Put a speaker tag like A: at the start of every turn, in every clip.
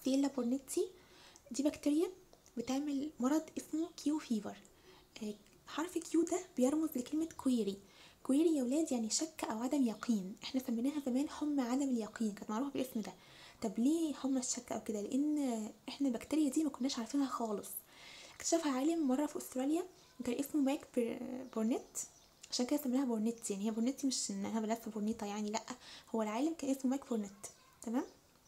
A: كوكسيلا بورنيتي دي بكتيريا بتعمل مرض اسمه كيو فيفر آه، حرف كيو ده بيرمز لكلمة كويري كويري يا ولاد يعني شك أو عدم يقين احنا سميناها زمان حمى عدم اليقين كانت معروفة بالاسم ده طب ليه حمى الشك أو كده لأن احنا البكتيريا دي ما كناش عارفينها خالص اكتشفها عالم مرة في أستراليا كان اسمه ماك بر- بورنيت عشان كده سميناها بورنيت يعني هي بورنيت مش انها بلف بورنيطة يعني لأ هو العالم كان اسمه ماك بورنيت تمام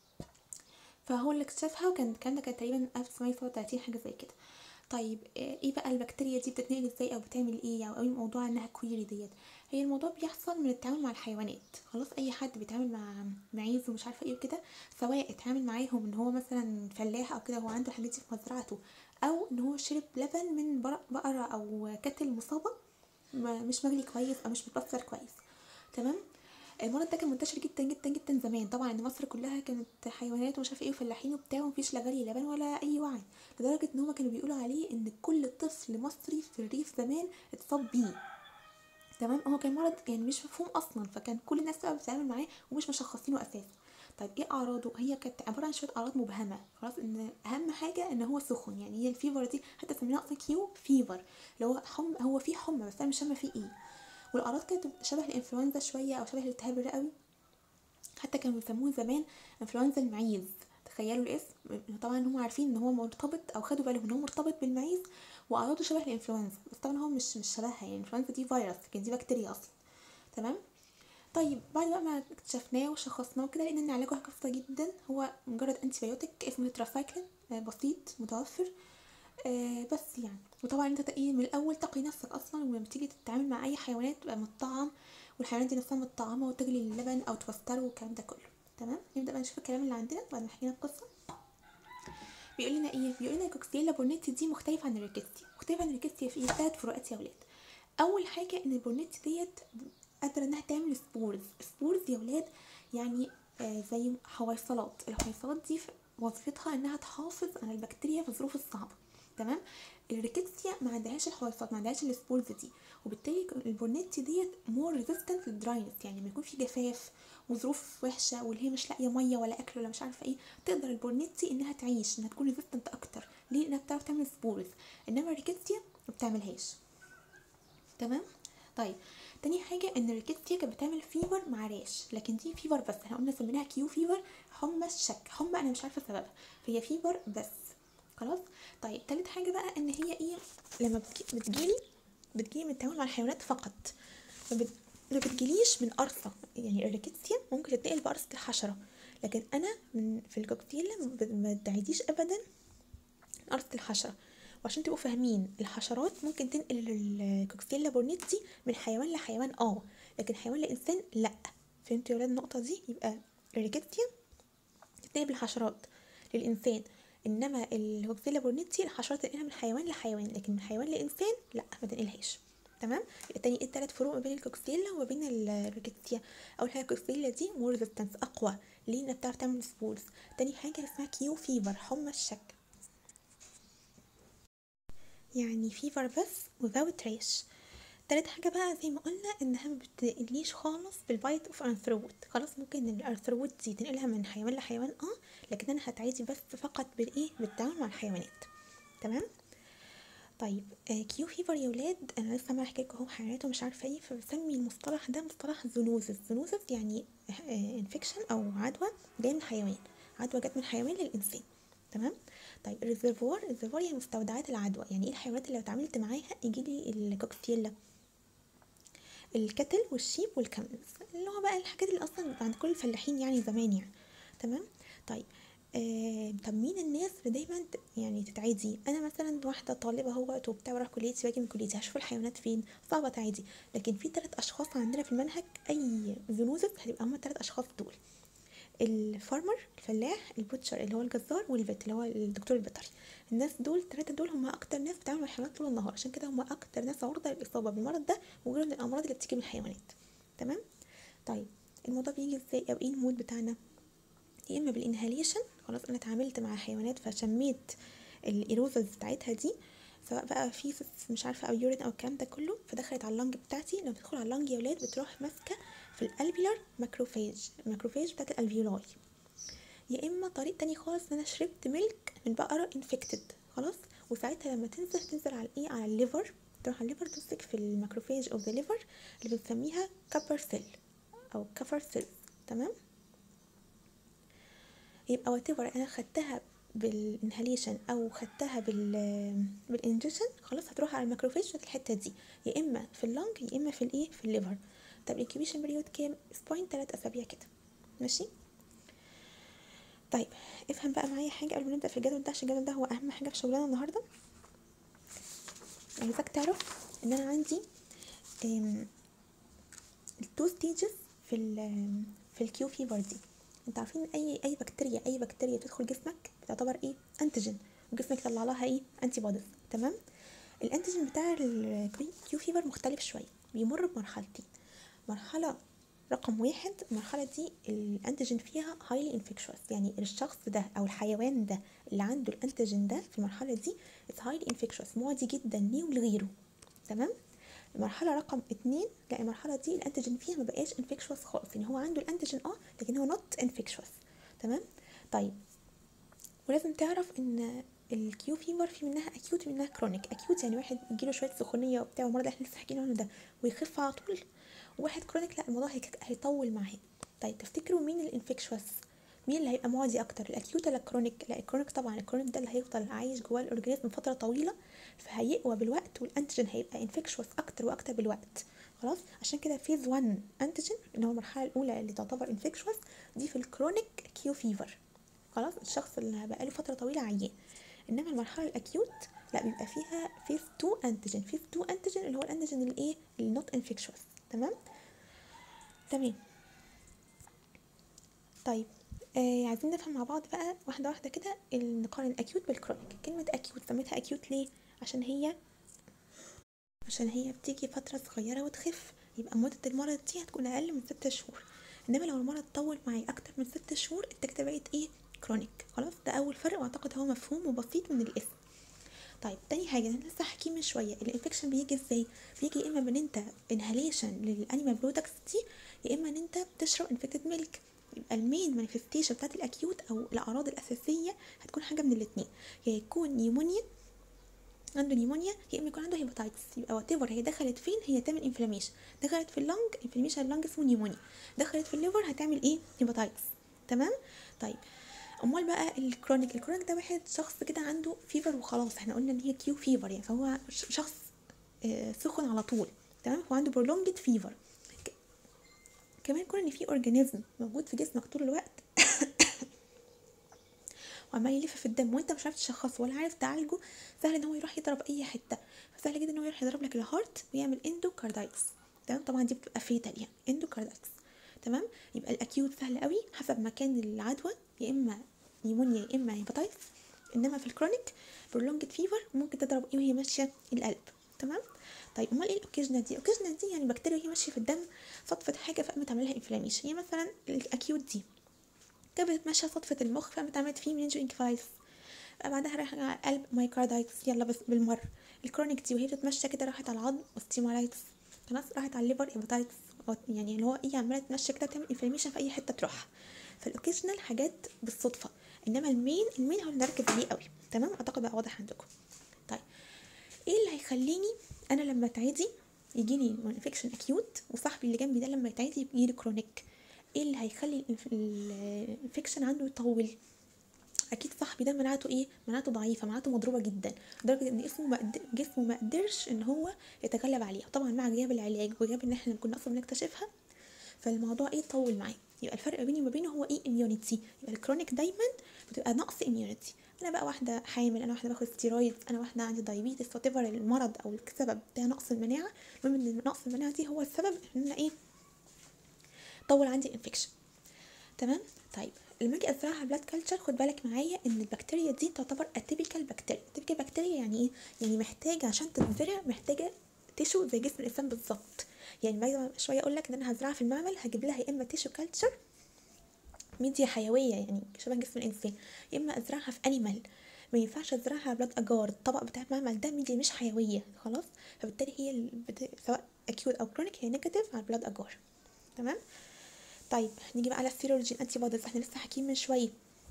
A: فهو اللي اكتشفها وكان الكلام ده كان تقريبا 1937 حاجة زي كده طيب آه، ايه بقى البكتيريا دي بتتنقل ازاي او بتعمل ايه او ايه الموضوع انها كويري ديت هي الموضوع بيحصل من التعامل مع الحيوانات خلاص اي حد بيتعامل مع معيز ومش عارفه ايه وكده سواء اتعامل معاهم ان هو مثلا فلاح او كده هو عنده الحاجات دي في مزرعته او ان هو شرب لبن من بر- بقره او كتل مصابه ما- مش مغلي كويس او مش متبصر كويس تمام المرض ده كان منتشر جدا جدا جدا زمان طبعا ان مصر كلها كانت حيوانات ومش عارفه ايه وفلاحين وبتاع ومفيش لا غلي لبن ولا اي وعي لدرجه ان هما كانوا بيقولوا عليه ان كل طفل مصري في الريف زمان اتصاب بيه تمام هو كان مرض يعني مش مفهوم اصلا فكان كل الناس بقى بتتعامل معاه ومش مشخصينه اساسا طيب ايه اعراضه هي كانت عباره عن شويه اعراض مبهمه خلاص ان اهم حاجه ان هو سخن يعني هي الفيفر دي حتى سميناها اصلا كيو فيفر اللي هو حم هو فيه حمى بس انا مش فاهمه فيه ايه والاعراض كانت شبه الانفلونزا شويه او شبه الالتهاب الرئوي حتى كانوا بيسموه زمان انفلونزا المعيز تخيلوا الاسم طبعا هم عارفين ان هو مرتبط او خدوا بالهم ان هو مرتبط بالمعيز واعراضه شبه الانفلونزا بس طبعا هو مش مش شبهها يعني الانفلونزا دي فيروس لكن دي بكتيريا اصلا تمام طيب بعد بقى ما اكتشفناه وشخصناه وكده لقينا ان علاجه بسيطه جدا هو مجرد انتي بايوتيك اسمه ترافايكلين آه، بسيط متوفر آه بس يعني وطبعا انت تقي من الاول تقي نفسك اصلا ولما تيجي تتعامل مع اي حيوانات تبقى متطعم والحيوانات دي نفسها متطعمه وتغلي اللبن او توستره والكلام ده كله تمام نبدا بقى نشوف الكلام اللي عندنا بعد ما حكينا القصه بيقول لنا ايه بيقول لنا الكوكسيلا بورنيتي دي مختلفه عن الريكستيا مختلفه عن الريكستيا في ثلاث فروقات يا ولاد اول حاجه ان البورنيتي ديت قادره انها تعمل سبورز سبورز يا ولاد يعني آه زي حويصلات الحويصلات دي في- وظيفتها انها تحافظ على البكتيريا في الظروف الصعبه تمام الريكستيا ما عندهاش الحويصلات ما عندهاش السبورز دي وبالتالي البورنيتي ديت مور ريزيستنت للدراينس يعني لما يكون في جفاف وظروف وحشه واللي هي مش لاقيه ميه ولا اكل ولا مش عارفه ايه تقدر البورنيتي انها تعيش انها تكون ريزيستنت اكتر ليه لانها بتعرف تعمل سبورز انما الريكستيا ما بتعملهاش تمام طيب تاني حاجة ان الريكستيا كانت بتعمل فيفر مع راش لكن دي فيفر بس احنا قلنا سميناها كيو فيفر حمى الشك حمى انا مش عارفة سببها فهي فيفر بس خلاص طيب تالت حاجة بقى ان هي ايه لما بتجي- بتجيلي بتجيلي من التعامل مع الحيوانات فقط ما بت- ما بتجيليش من قرصة يعني الريكستيا ممكن تتنقل بقرصة الحشرة لكن انا من في الكوكتيل ما ب- ما تعيديش ابدا قرصة الحشرة وعشان تبقوا فاهمين الحشرات ممكن تنقل الكوكسيلا بورنيتي من حيوان لحيوان اه لكن حيوان لانسان لا فهمتوا يا ولاد النقطة دي يبقى الريكتيا تتنقل بالحشرات للإنسان إنما الكوكسيلا بورنيتي الحشرات تنقلها من حيوان لحيوان لكن من حيوان لإنسان لا ما تنقلهاش تمام يبقى تاني ايه التلات فروق ما بين الكوكسيلا وما بين الريكتيا اول حاجه الكوكسيلا دي مور ريزيستنس اقوى ليه انها بتعرف تعمل سبورز تاني حاجه اسمها كيو فيفر حمى الشك يعني فيفر بس without rash تالت حاجة بقى زي ما قلنا انها ما بتنقليش خالص بالبايت اوف ارثروت خلاص ممكن الارثروت دي تنقلها من حيوان لحيوان اه لكن انا هتعيدي بس فقط بالايه بالتعامل مع الحيوانات تمام طيب آه كيو فيفر يا ولاد انا لسه ما احكي لكم اهو حيوانات ومش عارفه ايه فبسمي المصطلح ده مصطلح زونوزس زونوزس يعني انفكشن او عدوى جايه من حيوان عدوى جت من حيوان للانسان تمام طيب الريزرفوار الريزرفوار يعني مستودعات العدوى يعني ايه الحيوانات اللي لو اتعاملت معاها يجي لي الكوكسيلا الكتل والشيب والكاملز اللي هو بقى الحاجات اللي اصلا عند كل الفلاحين يعني زمان يعني تمام طيب آه طب مين الناس اللي دايما ت- يعني تتعدي انا مثلا واحده طالبه اهوت وبتاع بروح كليتي واجي من كليتي هشوف الحيوانات فين صعبه تعدي لكن في ثلاث اشخاص عندنا في المنهج اي زونوزس هتبقى هم الثلاث اشخاص دول الفارمر الفلاح البوتشر اللي هو الجزار والفيت اللي هو الدكتور البيطري الناس دول الثلاثه دول هم اكتر ناس بتعمل مع الحيوانات طول النهار عشان كده هم اكتر ناس عرضه للاصابه بالمرض ده وغير من الامراض اللي بتيجي من الحيوانات تمام طيب الموضوع بيجي ازاي او ايه المود بتاعنا يا اما بالانهاليشن خلاص انا اتعاملت مع حيوانات فشميت الايروزز بتاعتها دي سواء بقى فيسس مش عارفه او يورين او الكلام ده كله فدخلت على اللنج بتاعتي لما تدخل على اللنج يا ولاد بتروح ماسكه في الالفيولار ماكروفاج الماكروفاج بتاعت الالفيولاي يا اما طريق تاني خالص ان انا شربت ملك من بقره انفكتد خلاص وساعتها لما تنزل تنزل على ايه على الليفر تروح على الليفر تمسك في الماكروفاج اوف ذا ليفر اللي بنسميها كابر سيل او كفر سيل تمام يبقى وات انا خدتها بالانهاليشن او خدتها بال بالانجكشن خلاص هتروح على الماكروفاج في الحته دي يا اما في اللنج يا اما في الايه في الليفر طب الانكيبيشن بريود كام اسبوعين ثلاث اسابيع كده ماشي طيب افهم بقى معايا حاجه قبل ما نبدا في الجدول ده عشان الجدول ده هو اهم حاجه في شغلنا النهارده عايزاك تعرف ان انا عندي التو ستيجز في ال في الكيو فيفر دي انت عارفين اي اي بكتيريا اي بكتيريا بتدخل جسمك بتعتبر ايه انتيجين وجسمك يطلع لها ايه انتي بوديز تمام الانتيجين بتاع الكيو فيفر مختلف شويه بيمر بمرحلتين مرحله رقم واحد المرحلة دي الأنتيجين فيها highly infectious يعني الشخص ده أو الحيوان ده اللي عنده الأنتيجين ده في المرحلة دي it's highly infectious معدي جدا ليه ولغيره تمام المرحلة رقم اتنين لا المرحلة دي الأنتيجين فيها مبقاش infectious خالص يعني هو عنده الأنتيجين اه لكن هو not infectious تمام طيب ولازم تعرف ان الكيو فيفر في منها اكيوت منها كرونيك اكيوت يعني واحد يجيله شويه سخونيه وبتاع والمرض اللي احنا لسه حكينا عنه ده ويخف على طول وواحد كرونيك لا الموضوع هيطول معاه طيب تفتكروا مين الانفكشوس مين اللي هيبقى معدي اكتر الاكيوت ولا الكرونيك لا الكرونيك طبعا الكرونيك ده اللي هيفضل عايش جوه الاورجانيزم فتره طويله فهيقوى بالوقت والانتيجين هيبقى انفكشوس اكتر واكتر بالوقت خلاص عشان كده فيز 1 انتيجين اللي هو المرحله الاولى اللي تعتبر انفكشوس دي في الكرونيك كيو فيفر خلاص الشخص اللي بقاله فتره طويله عيان انما المرحله الاكيوت لا بيبقى فيها فيز 2 انتيجين فيز 2 انتيجين اللي هو الانتيجين الايه اللي نوت انفكشوس تمام تمام طيب آه عايزين نفهم مع بعض بقى واحدة واحدة كده نقارن الأكيوت بالكرونيك كلمة أكيوت سميتها أكيوت ليه؟ عشان هي عشان هي بتيجي فترة صغيرة وتخف يبقى مدة المرض دي هتكون أقل من ست شهور إنما لو المرض طول معي أكتر من ست شهور انت كده بقيت إيه؟ كرونيك خلاص ده أول فرق وأعتقد هو مفهوم وبسيط من الاسم طيب تاني حاجه انا لسه حكي من شويه الانفكشن بيجي ازاي بيجي يا اما من انت انهاليشن للانيمال برودكتس دي يا اما ان انت بتشرب انفكتد ميلك يبقى المين مانيفستيشن بتاعت الاكيوت او الاعراض الاساسيه هتكون حاجه من الاثنين يا يكون نيمونيا عنده نيمونيا يا اما يكون عنده هيباتايتس يبقى وات هي دخلت فين هي تعمل انفلاميشن دخلت في اللنج انفلاميشن اللنج اسمه نيمونيا دخلت في الليفر هتعمل ايه هيباتايتس تمام طيب امال بقى الكرونيك الكرونيك ده واحد شخص كده عنده فيفر وخلاص احنا قلنا ان هي كيو فيفر يعني فهو شخص سخن على طول تمام هو عنده برولونجد فيفر كمان كون ان في اورجانيزم موجود في جسمك طول الوقت وعمال يلف في الدم وانت مش عارف تشخصه ولا عارف تعالجه سهل ان هو يروح يضرب اي حته فسهل جدا ان هو يروح يضرب لك الهارت ويعمل اندوكاردايتس تمام طبعا دي بتبقى فيتال يعني اندوكاردايتس تمام يبقى الاكيوت سهل قوي حسب مكان العدوى يا اما نيمونيا يا اما هيباتايتس انما في الكرونيك برولونجد فيفر ممكن تضرب ايه وهي ماشيه القلب تمام طيب امال ايه الاوكيجنال دي الاوكيجنال دي يعني بكتيريا وهي ماشيه في الدم صدفه حاجه فقامت عامله لها انفلاميشن هي مثلا الاكيوت دي كانت بتتمشى صدفه المخ فقامت عملت فيه منينجو انكفايتس بعدها راح على القلب مايكاردايتس يلا بس بالمره الكرونيك دي وهي بتتمشى كده راحت على العظم اوستيمالايتس خلاص راحت على الليفر هيباتايتس يعني اللي هو ايه عماله تتمشى كده تعمل انفلاميشن في اي حته تروح فالاوكيجنال حاجات بالصدفه انما المين المين هو اللي نركز عليه قوي تمام اعتقد بقى واضح عندكم طيب ايه اللي هيخليني انا لما تعدي يجيلي انفكشن اكيوت وصاحبي اللي جنبي ده لما يتعدي يجيلي كرونيك ايه اللي هيخلي الانفكشن عنده يطول اكيد صاحبي ده مناعته ايه مناعته ضعيفه مناعته مضروبه جدا لدرجه ان اسمه مقدر جسمه ما قدرش ان هو يتغلب عليها طبعا مع غياب العلاج وغياب ان احنا كنا اصلا بنكتشفها فالموضوع ايه طول معاه يبقى الفرق بيني وما بينه هو ايه اميونيتي يبقى الكرونيك دايما بتبقى نقص اميونيتي انا بقى واحده حامل انا واحده باخد ستيرويد انا واحده عندي دايبيتس وات المرض او السبب بتاع نقص المناعه المهم ان نقص المناعه دي هو السبب ان انا ايه طول عندي انفكشن تمام طيب لما اجي ازرعها بلاد كلتشر خد بالك معايا ان البكتيريا دي تعتبر اتيبيكال بكتيريا اتيبيكال بكتيريا يعني ايه يعني محتاجه عشان تتزرع محتاجه تيشو زي جسم الانسان بالظبط يعني بعد شويه اقول لك ان انا هزرعها في المعمل هجيب لها يا اما تيشو كلتشر ميديا حيويه يعني شبه جسم الانسان يا اما ازرعها في انيمال ما ينفعش ازرعها بلاد اجار الطبق بتاع المعمل ده ميديا مش حيويه خلاص فبالتالي هي البت... سواء اكيوت او كرونيك هي نيجاتيف على البلاد اجار تمام طيب نيجي بقى على السيرولوجي انتي بوديز احنا لسه حاكيين من شويه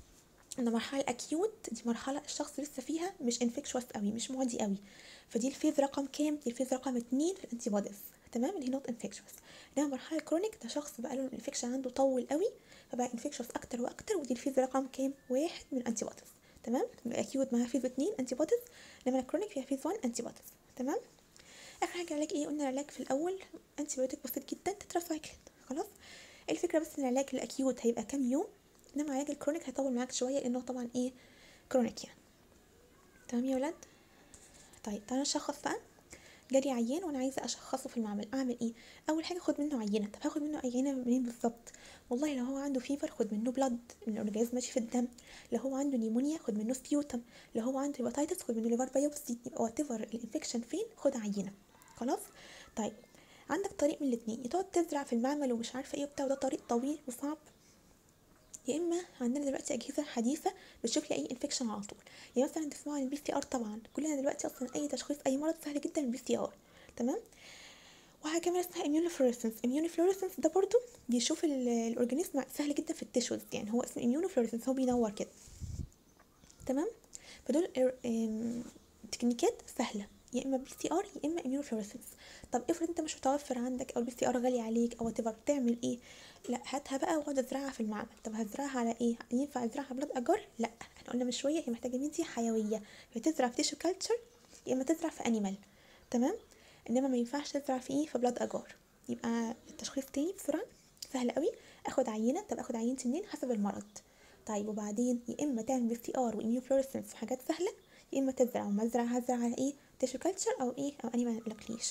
A: ان المرحله الاكيوت دي مرحله الشخص لسه فيها مش انفكشوس قوي مش معدي قوي فدي الفيز رقم كام دي الفيز رقم اتنين في الانتي بوديز تمام اللي هي نوت انفكشوس انما المرحله الكرونيك ده شخص بقى له الانفكشن عنده طول قوي فبقى انفكشوس اكتر واكتر ودي الفيز رقم كام واحد من الانتي بوديز تمام الاكيوت معاها فيز اتنين انتي بوديز انما الكرونيك فيها فيز 1 انتي بوديز تمام اخر حاجه علاج ايه قلنا العلاج في الاول انتي بايوتيك بسيط جدا تتراسايكلين خلاص الفكره بس ان العلاج الاكيوت هيبقى كام يوم انما علاج الكرونيك هيطول معاك شويه لانه طبعا ايه كرونيك يعني تمام يا ولاد طيب تعالى نشخص بقى جالي عيان وانا عايزه اشخصه في المعمل اعمل ايه اول حاجه خد منه عينه طب هاخد منه عينه منين بالظبط والله لو هو عنده فيفر خد منه بلد من الاورجازم ماشي في الدم لو هو عنده نيمونيا خد منه سبيوتم لو هو عنده هيباتيتس خد منه ليفر بايوبسي يبقى وات ايفر الانفكشن فين خد عينه خلاص طيب عندك طريق من الاتنين يا تقعد تزرع في المعمل ومش عارفه ايه وبتاع وده طريق طويل وصعب يا اما عندنا دلوقتي اجهزه حديثه بتشوف لي اي انفكشن على طول يعني مثلا تسمعوا عن البي سي ار طبعا كلنا دلوقتي اصلا اي تشخيص اي مرض سهل جدا البي سي ار تمام وحاجه كمان اسمها immunofluorescence immunofluorescence ده برضو بيشوف الاورجانيزم سهل جدا في التيشوز يعني هو اسمه immunofluorescence هو بينور كده تمام فدول تكنيكات سهله يا اما بي سي ار يا اما immunofluorescence طب افرض انت مش متوفر عندك او البي سي ار غالي عليك او تبقى بتعمل ايه لا هاتها بقى واقعد ازرعها في المعمل طب هزرعها على ايه ينفع ازرعها بلاد اجار لا احنا قلنا من شويه هي محتاجه ميديا حيويه فتزرع في تيشو كلتشر يا اما تزرع في انيمال تمام انما ما ينفعش تزرع في ايه في بلاد اجار يبقى التشخيص تاني بسرعه سهل قوي اخد عينه طب اخد عينتي منين حسب المرض طيب وبعدين يا اما تعمل بي سي ار واميون فلوريسنس حاجات سهله يا اما تزرع ومزرعه هزرع على ايه تيشو كلتشر او ايه او انيمال مقلقليش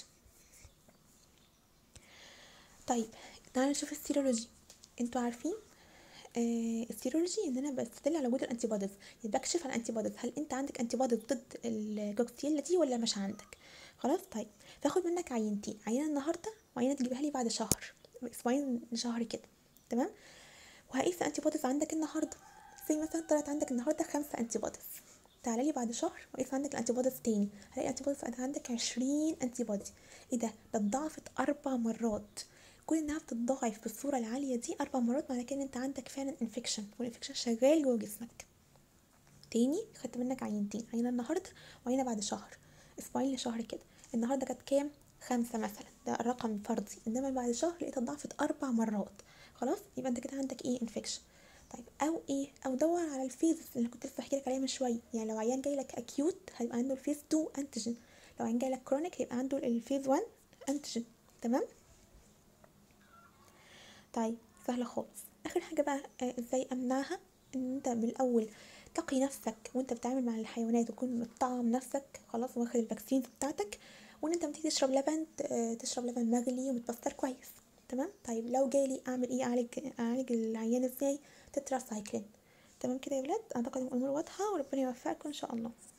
A: طيب تعالى نشوف السيرولوجي انتوا عارفين آه السيرولوجي ان انا بستدل على وجود الانتي بوديز يعني بكشف على الانتي بوديز هل انت عندك انتي بوديز ضد الجوكسيلا دي ولا مش عندك خلاص طيب فاخد منك عينتين عينه النهارده وعينه تجيبها لي بعد شهر اسبوعين لشهر كده تمام وهقيس الانتي بوديز عندك النهارده زي مثلا طلعت عندك النهارده خمسة انتي بوديز تعالى لي بعد شهر وقيس عندك الانتي بوديز تاني هلاقي الانتي بوديز عندك عشرين انتي بودي ايه ده ده اتضاعفت اربع مرات كون انها بتتضاعف بالصوره العاليه دي اربع مرات معنى كده ان انت عندك فعلا انفكشن والانفكشن شغال جوه جسمك تاني خدت منك عينتين عينه النهارده وعينه بعد شهر اسبوعين لشهر كده النهارده كانت كام خمسة مثلا ده الرقم فردي انما بعد شهر لقيتها ضعفت اربع مرات خلاص يبقى انت كده عندك ايه انفكشن طيب او ايه او دور على الفيز اللي كنت لسه بحكي لك عليها من شويه يعني لو عيان جاي لك اكيوت هيبقى عنده الفيز 2 انتيجين لو عيان جاي لك كرونيك هيبقى عنده الفيز 1 انتيجين تمام طيب سهله خالص اخر حاجه بقى آه ازاي امنعها ان انت من الاول تقي نفسك وانت بتتعامل مع الحيوانات وتكون مطعم نفسك خلاص واخد الفاكسينز بتاعتك وان انت بتيجي تشرب لبن تشرب لبن مغلي ومتبستر كويس تمام طيب لو جالي اعمل ايه اعالج اعالج العيان ازاي تتراسايكلين تمام كده يا ولاد اعتقد الامور واضحه وربنا يوفقكم ان شاء الله